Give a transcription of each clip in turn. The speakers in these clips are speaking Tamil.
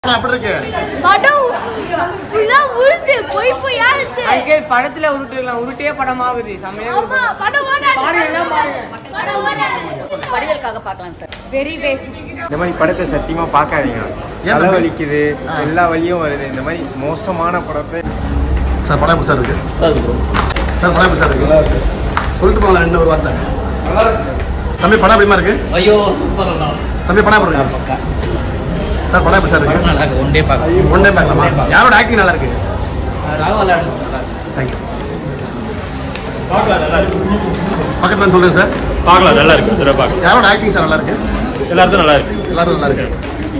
படம் எப்படி இருக்கு படம் ஃபுல்லா உருட்டு பொய் பொய்யா இருக்கு அங்கிள் படத்துல உருட்டுலாம் உருட்டே படம் ஆகுது செம்மையா ஆமா படம் ஓடாது பாருங்க, எல்லாம் பாருங்க. படம் ஓடாது வடிவேலுக்காக பார்க்கலாம் சார் வெரி வேஸ்ட் இந்த மாதிரி படத்தை சத்தியமா பார்க்காதீங்க ஏன் தலை தம்பி? வலிக்குது ஆ. எல்லா வலியும் வருது இந்த மாதிரி மோசமான படத்தை சார் படம் எப்படி சார் இருக்கு சார் படம் எப்படி சார் இருக்கு சொல்லிட்டு போங்களேன் என்ன ஒரு வார்த்தை தம்பி படம் எப்படிமா இருக்கு ஐயோ சூப்பர் தம்பி படம் எப்படி இருக்கு சார் படம் எப்படி சார் இருக்கு நல்லா இருக்கு ஒன் டே பார்க்க ஒன் டைம் பார்க்கலாமா யாரோட ஆக்டிங் நல்லா இருக்கு ராகுல் தேங்க்யூ பக்கத்துல வந்து சொல்லுங்க சார் பார்க்கலாம் நல்லா இருக்கு தடவை பார்க்கலாம் யாரோட ஆக்டிங் சார் நல்லா இருக்கு எல்லாருக்கும் நல்லா இருக்கு எல்லாரும் நல்லா இருக்கு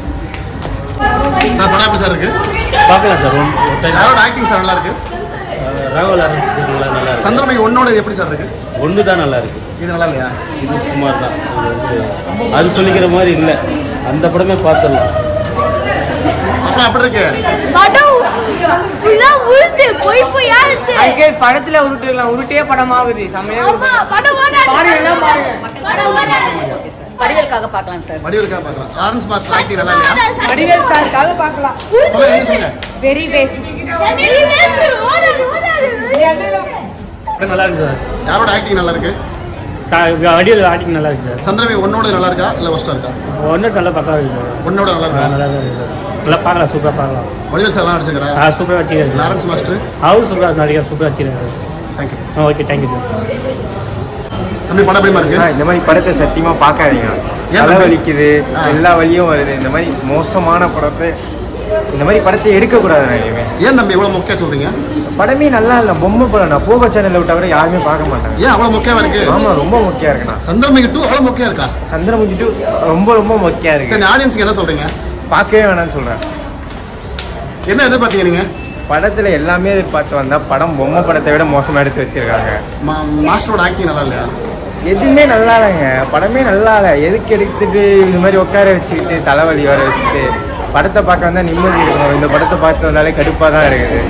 சார் படம் எப்படி சார் இருக்கு பார்க்கலாம் சார் ஒன் ஒரு time. யாரோட ஆக்டிங் சார் நல்லா இருக்கு அஹ் ராகுல் அரசு நல்லா இருக்கு சந்திரமுகி ஒன்னோட இது எப்படி சார் இருக்கு ஒன்று தான் நல்லா இருக்கு இது நல்லா இல்லையா இது சுமார் தான் அது வந்து அது சொல்லிக்கிற மாதிரி இல்லை அந்த படமே பார்த்துடலாம் அப்புறம் எப்படி இருக்கு படம் ஃபுல்லா உருட்டு பொய் பொய்யா இருக்கு அங்கிள் படத்துல உருட்டுலாம் உருட்டே படம் ஆகுது செம்மையா ஆமா படம் ஓடாது பாருங்க, எல்லாம் பாருங்க. படம் ஓடாது வடிவேலுக்காக பார்க்கலாம் சார் வடிவலுக்காக பார்க்கலாம் லாரன்ஸ் மாஸ்டர் ஆக்டிங் நல்லா இல்லையா வடிவேல் சாருக்காக பார்க்கலாம் சொல்லுங்க என்ன சொல்லுங்க வெரி வேஸ்ட் வெரி வேஸ்ட் ஓடாது ஓடாது படம் நல்லா இருக்கு சார் யாரோட ஆக்டிங் நல்லா இருக்கு வடிவில் ஆட்டிங் நல்லா இருக்கு சார் சந்திரமுகி ஒன்னோட நல்லா இருக்கா இல்ல ஒஸ்டா இருக்கா ஒன்று நல்லா பக்கம் இருக்கு சார் ஒன்னோட நல்லா ஆ, இருக்கா நல்லா தான் இருக்கு சார் நல்லா பார்க்கலாம் சூப்பராக பார்க்கலாம் வடிவேல் சார் எல்லாம் நடிச்சுக்கிறா ஆ சூப்பராக வச்சுக்கிறேன் சார் லாரன்ஸ் மாஸ்டர் ஹவுஸ் சூப்பராக நடிகர் சூப்பராக வச்சுக்கிறேன் தேங்க்யூ ஆ ஓகே தேங்க்யூ சார் தம்பி படம் எப்படிமா ஆ, இருக்கு இந்த மாதிரி படத்தை சத்தியமா பார்க்காதீங்க ஏன் தலை தம்பி? வலிக்குது ஆ. எல்லா வலியும் வருது இந்த மாதிரி மோசமான படத்தை இந்த மாதிரி படத்தை எடுக்கக்கூடாது நான் இனிமே ஏன் தம்பி இவ்வளவு முக்கிய சொல்றீங்க படமே நல்லா இல்லை பொம்மை படம் நான் போக சேனல்ல விட்டா கூட யாருமே பார்க்க மாட்டாங்க ஏன் அவ்வளவு முக்கியமா இருக்கு ஆமா ரொம்ப முக்கியம் இருக்குண்ணா சந்திரமுகி டூ அவ்வளவு முக்கியம் இருக்கா சந்திரமுகி டூ ரொம்ப ரொம்ப முக்கியம் சரி இருக்கு ஆடியன்ஸ்க்கு என்ன சொல்றீங்க பார்க்கவே வேணாம்னு சொல்றேன் என்ன எதிர்பார்த்தீங்க நீங்க படத்துல எல்லாமே எதிர்பார்த்து வந்தா படம் பொம்மை படத்தை விட மோசமா எடுத்து வச்சிருக்காங்க மா- மாஸ்டரோட ஆக்டிங் நல்லா இல்லையா எதுவுமே நல்லா இல்லைங்க படமே நல்லா இல்லை எதுக்கு எடுத்துட்டு இது மாதிரி உட்கார வச்சுக்கிட்டு தலைவலி வர வச்சுட்டு படத்தை பார்க்க வந்தா நிம்மதி இருக்கணும் இந்த படத்தை பார்த்து வந்தாலே கடுப்பா தான் இருக்குது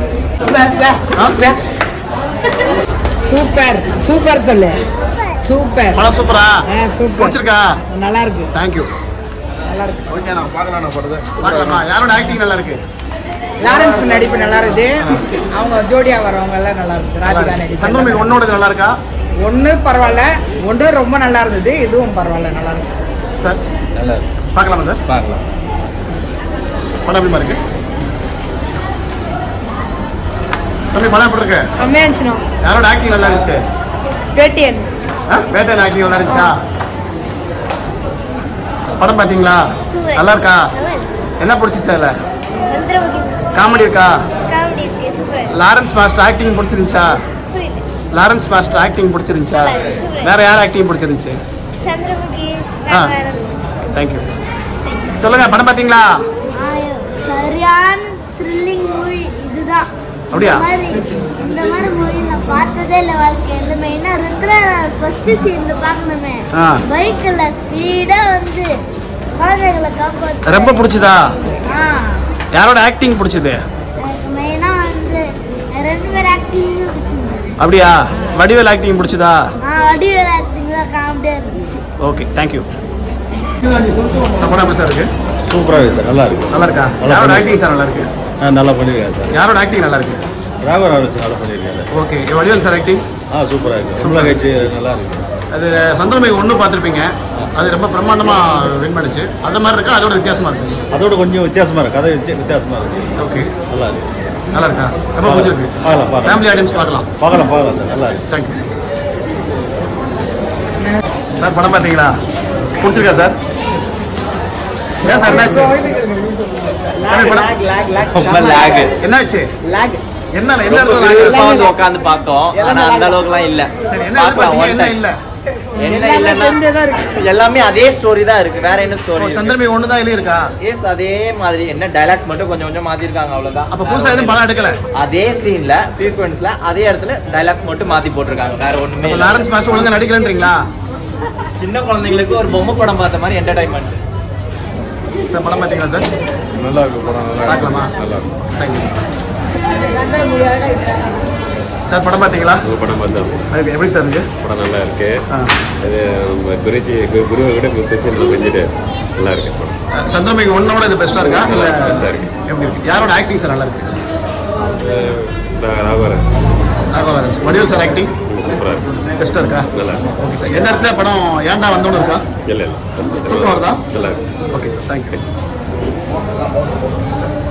ஆ? சூப்பர் சூப்பர் சொல்லு சூப்பர் படம் சூப்பரா ஆ, சூப்பர். பிடிச்சிருக்கா நல்லா இருக்கு தேங்க்யூ நல்லா இருக்கு பார்க்கலாமா யாரோட ஆக்டிங் நல்லா இருக்கு லாரன்ஸ் நடிப்பு நல்லா இருக்குது அவங்க ஜோடியா வரவங்க எல்லாம் நல்லா இருக்கு நல்லா ராதிகா இருக்கு. சந்திரமுகி நடிப்பு ஒன்னோட இது நல்லா இருக்கா ஒண்ணு பரவாயில்ல ஒன்று ரொம்ப நல்லா இருந்தது இதுவும் பரவாயில்ல நல்லா இருக்கு சார் நல்லா இருக்கு பார்க்கலாமா சார் பார்க்கலாம் படம் எப்படிமா இருக்கு தம்பி படம் எப்படி இருக்கு செம்மையா இருந்துச்சுண்ணா யாரோட ஆக்டிங் நல்லா இருந்துச்சு பேட்டியன் ஆ? வேட்டையன் ஆக்டிங் நல்லா இருந்துச்சா படம் பாத்தீங்களா Super. நல்லா இருக்கா நல்லா இருந்துச்சு என்ன பிடிச்சிச்சு அதுல சந்திரமுகி காமெடி இருக்கா காமெடி இருக்கு சூப்பர் லாரன்ஸ் மாஸ்டர் ஆக்டிங் பிடிச்சிருந்துச்சா புரியுது லாரன்ஸ் மாஸ்டர் ஆக்டிங் பிடிச்சிருந்துச்சா நல்லா இருந்துச்சு, super. வேற யார் ஆக்டிங் பிடிச்சிருந்துச்சு சந்திரமுகி ஆ. தேங்க்யூ சொல்லுங்க படம் பாத்தீங்களா சரியான த்ரில்லிங் மூவி இதுதான் அப்படியா? இந்த மாதிரி இந்த மாதிரி மூவி நான் பார்த்ததே இல்லை வாழ்க்கையில மெயினா ருத்ர ஃபர்ஸ்ட் சீன்ல பார்க்கணுமே ஆ. பைக்ல ஸ்பீடா வந்து குழந்தைகளை காப்பாத்து ரொம்ப பிடிச்சதா ஆ யாரோட ஆக்டிங் பிடிச்சது எனக்கு மெயினா வந்து ரெண்டு பேர் ஆக்டிங் பிடிச்சிருந்தது அப்படியா வடிவேல் ஆக்டிங் பிடிச்சதா ஆ வடிவேல் ஆக்டிங் தான் காமெடியா இருந்துச்சு ஓகே தேங்க்யூ படம் எப்படி சார் இருக்கு சூப்பராக இருக்கு சார் நல்லா இருக்கு நல்லா இருக்கா நல்லா யாரோட பண்ணி- ஆக்டிங் சார் நல்லா இருக்கு ஆ நல்லா பண்ணியிருக்காரு சார் யாரோட ஆக்டிங் நல்லா இருக்கு ராகுல் அரசு நல்லா பண்ணியிருக்காரு ஓகே வடிவேல் சார் ஆக்டிங் ஆ சூப்பராக இருக்கு சூப்பராக கட்சி நல்லா இருக்கு அது சந்திரமுகி ஒன்று பார்த்துருப்பீங்க அது ரொம்ப பிரம்மாண்டமா வின் பண்ணுச்சு அந்த மாதிரி இருக்கா அதோட வித்தியாசமா இருக்கு அதோட கொஞ்சம் வித்தியாசமா இருக்கு கதை வித்தியா- வித்தியாசமா இருக்கு ஓகே நல்லா இருக்கு நல்லா இருக்கா ரொம்ப பிடிச்சிருக்கு பார்க்கலாம், பார்க்கலாம். ஃபேமிலி ஆடியன்ஸ் பார்க்கலாம் பார்க்கலாம் பார்க்கலாம் சார் நல்லா இருக்கு தேங்க்யூ சார் படம் பார்த்தீங்களா பிடிச்சிருக்கா சார் ஏன் சார் என்னாச்சு என்ன படம் ரொம்ப லேக் என்னாச்சு லாக் என்ன என்ன இடத்துல lag விறுவிறுப்பா இருக்கு? வந்து உட்காந்து பார்த்தோம் ஆனா அந்த அளவுக்குலாம் இல்ல சரி என்ன பார்க்கலாம் எதிர்பார்த்தீங்க one என்ன time. இல்ல என்ன இல்லைன்னா எல்லாமே அதே ஸ்டோரி தான் இருக்கு வேற என்ன ஓ, ஸ்டோரி சந்திரமுகி ஒன்று தான் இருக்கா எஸ் அதே மாதிரி என்ன டைலாக்ஸ் மட்டும் கொஞ்சம் கொஞ்சம் மாத்திருக்காங்க அவ்வளவுதான் அப்ப புதுசா எதுவும் படம் எடுக்கல அதே சீன்ல சீக்வன்ஸ்ல அதே இடத்துல டைலாக்ஸ் மட்டும் மாத்தி போட்டிருக்காங்க வேற ஒண்ணுமே அப்ப இல்ல. லாரன்ஸ் மாஸ்டர் ஒழுங்கா நடிக்கலன்றீங்களா சின்ன குழந்தைங்களுக்கு ஒரு பொம்மை படம் பார்த்த மாதிரி என்டர்டைன்மெண்ட் சார் படம் பார்த்தீங்களா சார் நல்லா இருக்கு படம் பார்க்கலாமா நல்லா இருக்கு தேங்க்யூ சார் படம் பார்த்தீங்களா படம் பார்த்தா அது எப்படி சார் இருக்கு படம் நல்லா இருக்கு ஆ அது குருஜி குருவை விட செஷன்ல கொஞ்சிட்டு நல்லா இருக்கு படம் அஹ், சந்திரமுகி ஒன்னோட இது பெஸ்டா இருக்கா இல்ல Best ஆ இருக்கு. எப்படி இருக்கு யாரோட ஆக்டிங் சார் நல்லா இருக்கு Raghavaran Raghavarajan sir Vadivel sir acting சூப்பராக இருக்கு பெஸ்டா இருக்கா நல்லா இருக்கு ஓகே சார் எந்த இடத்துல படம் ஏன்டா வந்தோன்னு இருக்கா இல்லை இல்லை தூக்கம் வருதா நல்லா இருக்கு ஓகே சார் தேங்க்யூ